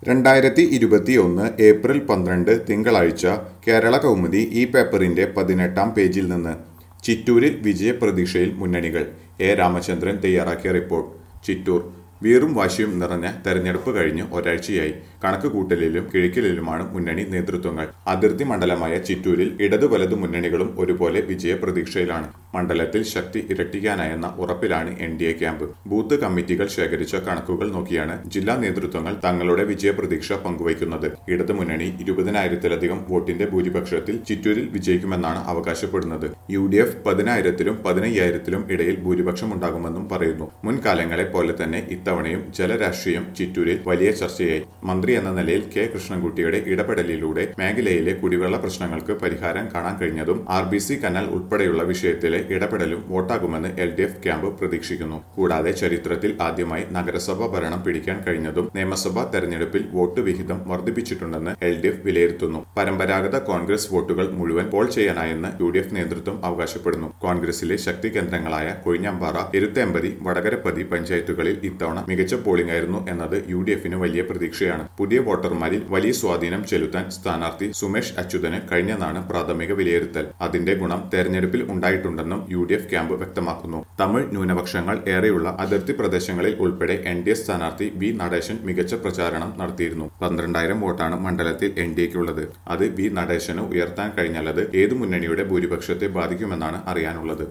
രണ്ടായിരത്തി ഇരുപത്തിയൊന്ന് ഏപ്രിൽ പന്ത്രണ്ട് തിങ്കളാഴ്ച കേരള കൗമുദി ഈ പേപ്പറിന്റെ പതിനെട്ടാം പേജിൽ നിന്ന് ചിറ്റൂരിൽ വിജയപ്രതീക്ഷയിൽ മുന്നണികൾ എ രാമചന്ദ്രൻ തയ്യാറാക്കിയ റിപ്പോർട്ട് ചിറ്റൂർ വീറും വാശിയും നിറഞ്ഞ തെരഞ്ഞെടുപ്പ് കഴിഞ്ഞ് ഒരാഴ്ചയായി കണക്ക് കൂട്ടലിലും കിഴക്കിലും മുന്നണി നേതൃത്വങ്ങൾ അതിർത്തി മണ്ഡലമായ ചിറ്റൂരിൽ ഇടതു വലതു മുന്നണികളും ഒരുപോലെ വിജയപ്രതീക്ഷയിലാണ് മണ്ഡലത്തിൽ ശക്തി ഇരട്ടിക്കാനായെന്ന ഉറപ്പിലാണ് N D A camp booth കമ്മിറ്റികൾ ശേഖരിച്ച കണക്കുകൾ നോക്കിയാണ് ജില്ലാ നേതൃത്വങ്ങൾ തങ്ങളുടെ വിജയപ്രതീക്ഷ പങ്കുവയ്ക്കുന്നത് ഇടതു മുന്നണി ഇരുപതിനായിരത്തിലധികം വോട്ടിന്റെ ഭൂരിപക്ഷത്തിൽ ചിറ്റൂരിൽ വിജയിക്കുമെന്നാണ് അവകാശപ്പെടുന്നത് യു ഡി എഫ് പതിനായിരത്തിലും പതിനയ്യായിരത്തിലും ഇടയിൽ ഭൂരിപക്ഷമുണ്ടാകുമെന്നും പറയുന്നു മുൻകാലങ്ങളെ പോലെ തന്നെ ഇത്തവണയും ജലരാഷ്ട്രീയം ചിറ്റൂരിൽ വലിയ ചർച്ചയായി മന്ത്രി എന്ന നിലയിൽ കെ കൃഷ്ണൻകുട്ടിയുടെ ഇടപെടലിലൂടെ മേഖലയിലെ കുടിവെള്ള പ്രശ്നങ്ങൾക്ക് പരിഹാരം കാണാൻ കഴിഞ്ഞതും ആർ ബി സി കനാൽ ഉൾപ്പെടെയുള്ള വിഷയത്തിലെ ഇടപെടലും വോട്ടാകുമെന്ന് എൽ ഡി എഫ് ക്യാമ്പ് പ്രതീക്ഷിക്കുന്നു കൂടാതെ ചരിത്രത്തിൽ ആദ്യമായി നഗരസഭ ഭരണം പിടിക്കാൻ കഴിഞ്ഞതും നിയമസഭാ തെരഞ്ഞെടുപ്പിൽ വോട്ട് വിഹിതം വർദ്ധിപ്പിച്ചിട്ടുണ്ടെന്ന് എൽ ഡി എഫ് വിലയിരുത്തുന്നു പരമ്പരാഗത കോൺഗ്രസ് വോട്ടുകൾ മുഴുവൻ പോൾ ചെയ്യാനായെന്ന് യു ഡി എഫ് നേതൃത്വം അവകാശപ്പെടുന്നു കോൺഗ്രസിലെ ശക്തി കേന്ദ്രങ്ങളായ കൊഴിഞ്ഞാമ്പാറ എരുത്തേമ്പതി വടകരപ്പതി പഞ്ചായത്തുകളിൽ ഇത്തവണ മികച്ച പോളിംഗ് ആയിരുന്നു എന്നത് യു ഡി എഫിന് വലിയ പ്രതീക്ഷയാണ് പുതിയ വോട്ടർമാരിൽ വലിയ സ്വാധീനം ചെലുത്താൻ സ്ഥാനാർത്ഥി സുമേഷ് അച്യുതന് കഴിഞ്ഞെന്നാണ് പ്രാഥമിക വിലയിരുത്തൽ അതിന്റെ ഗുണം തെരഞ്ഞെടുപ്പിൽ ഉണ്ടായിട്ടുണ്ടെന്നും യു ഡി എഫ് ക്യാമ്പ് വ്യക്തമാക്കുന്നു തമിഴ് ന്യൂനപക്ഷങ്ങൾ ഏറെയുള്ള അതിർത്തി പ്രദേശങ്ങളിൽ ഉൾപ്പെടെ എൻ ഡി എ സ്ഥാനാർത്ഥി വി നടേശൻ മികച്ച പ്രചാരണം നടത്തിയിരുന്നു പന്ത്രണ്ടായിരം വോട്ടാണ് മണ്ഡലത്തിൽ എൻ ഡി എക്കുള്ളത് അത് വി നടേശന് ഉയർത്താൻ കഴിഞ്ഞാൽ അത് ഏതു മുന്നണിയുടെ ഭൂരിപക്ഷത്തെ ബാധിക്കുമെന്നാണ് അറിയാനുള്ളത്